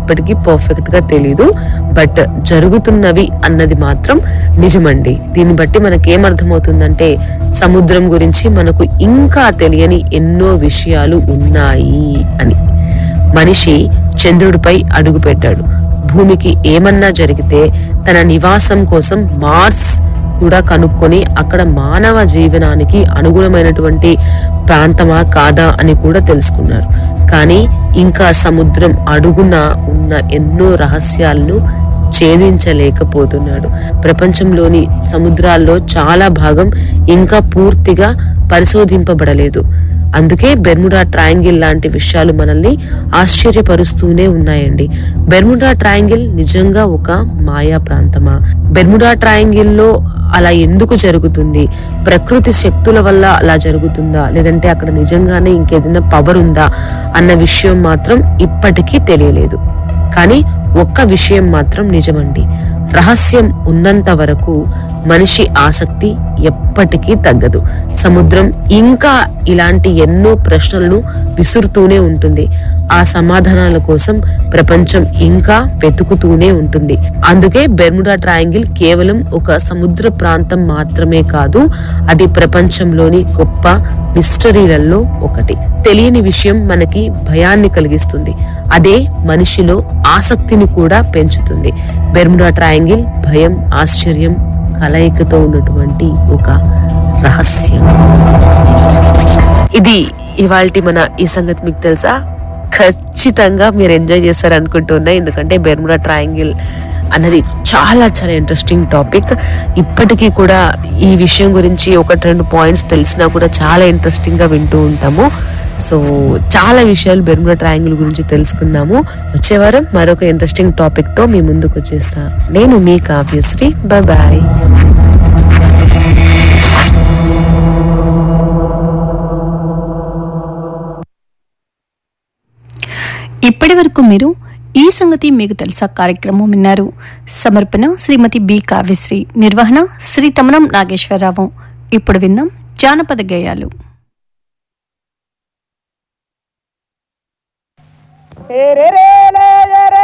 ఇప్పటికీ పర్ఫెక్ట్ గా తెలీదు బట్ జరుగుతున్నవి అన్నది మాత్రం నిజమండి దీన్ని బట్టి మనకేం అర్థమవుతుందంటే సముద్రం గురించి మనకు ఇంకా తెలియని ఎన్నో విషయాలు ఉన్నాయి అని మనిషి చంద్రుడిపై అడుగు పెట్టాడు భూమికి ఏమన్నా జరిగితే తన నివాసం కోసం మార్స్ కూడా కనుక్కొని అక్కడ మానవ జీవనానికి అనుగుణమైనటువంటి ప్రాంతమా కాదా అని కూడా తెలుసుకున్నారు కానీ ఇంకా సముద్రం అడుగున ఉన్న ఎన్నో రహస్యాలను ఛేదించలేకపోతున్నాడు ప్రపంచంలోని సముద్రాల్లో చాలా భాగం ఇంకా పూర్తిగా పరిశోధింపబడలేదు అందుకే బెర్ముడా ట్రయాంగిల్ లాంటి విషయాలు మనల్ని ఆశ్చర్యపరుస్తూనే ఉన్నాయండి బెర్ముడా ట్రయాంగిల్ నిజంగా ఒక మాయా ప్రాంతమా బెర్ముడా ట్రయాంగిల్ లో అలా ఎందుకు జరుగుతుంది ప్రకృతి శక్తుల వల్ల అలా జరుగుతుందా లేదంటే అక్కడ నిజంగానే ఇంకేదైనా పవర్ ఉందా అన్న విషయం మాత్రం ఇప్పటికీ తెలియలేదు కానీ ఒక్క విషయం మాత్రం నిజమండి రహస్యం ఉన్నంత వరకు మనిషి ఆసక్తి ఎప్పటికీ తగ్గదు సముద్రం ఇంకా ఇలాంటి ఎన్నో ప్రశ్నలను విసురుతూనే ఉంటుంది ఆ సమాధానాల కోసం ప్రపంచం ఇంకా వెతుకుతూనే ఉంటుంది అందుకే బెర్ముడా ట్రయాంగిల్ కేవలం ఒక సముద్ర ప్రాంతం మాత్రమే కాదు అది ప్రపంచంలోని గొప్ప మిస్టరీలలో ఒకటి తెలియని విషయం మనకి భయాన్ని కలిగిస్తుంది అదే మనిషిలో ఆసక్తిని కూడా పెంచుతుంది బెర్ముడా ట్రయాంగిల్ భయం ఆశ్చర్యం కలయికతో ఉన్నటువంటి ఒక రహస్యం ఇది ఇవాల్టి మన ఈ సంగతి మీకు తెలుసా ఖచ్చితంగా మీరు ఎంజాయ్ చేస్తారు అనుకుంటున్నా ఎందుకంటే బెర్ముడా ట్రయాంగిల్ అన్నది చాలా చాలా ఇంట్రెస్టింగ్ టాపిక్ ఇప్పటికీ కూడా ఈ విషయం గురించి ఒకటి రెండు పాయింట్స్ తెలిసినా కూడా చాలా ఇంట్రెస్టింగ్ గా వింటూ ఉంటాము సో చాలా విషయాలు బెర్ముడా ట్రయాంగిల్ గురించి తెలుసుకున్నాము వచ్చే వారం మరొక ఇంట్రెస్టింగ్ టాపిక్ తో మీ ముందుకు వచ్చేస్తా నేను మీ కావ్యశ్రీ బాయ్ బాయ్ ఇప్పటి వరకు మీరు ఈ సంగతి మీకు తెలుసా కార్యక్రమం విన్నారు సమర్పణ శ్రీమతి బి కావ్యశ్రీ నిర్వహణ శ్రీ తమనం నాగేశ్వరరావు ఇప్పుడు విందాం జానపద గేయాలు రే రే రే లే రే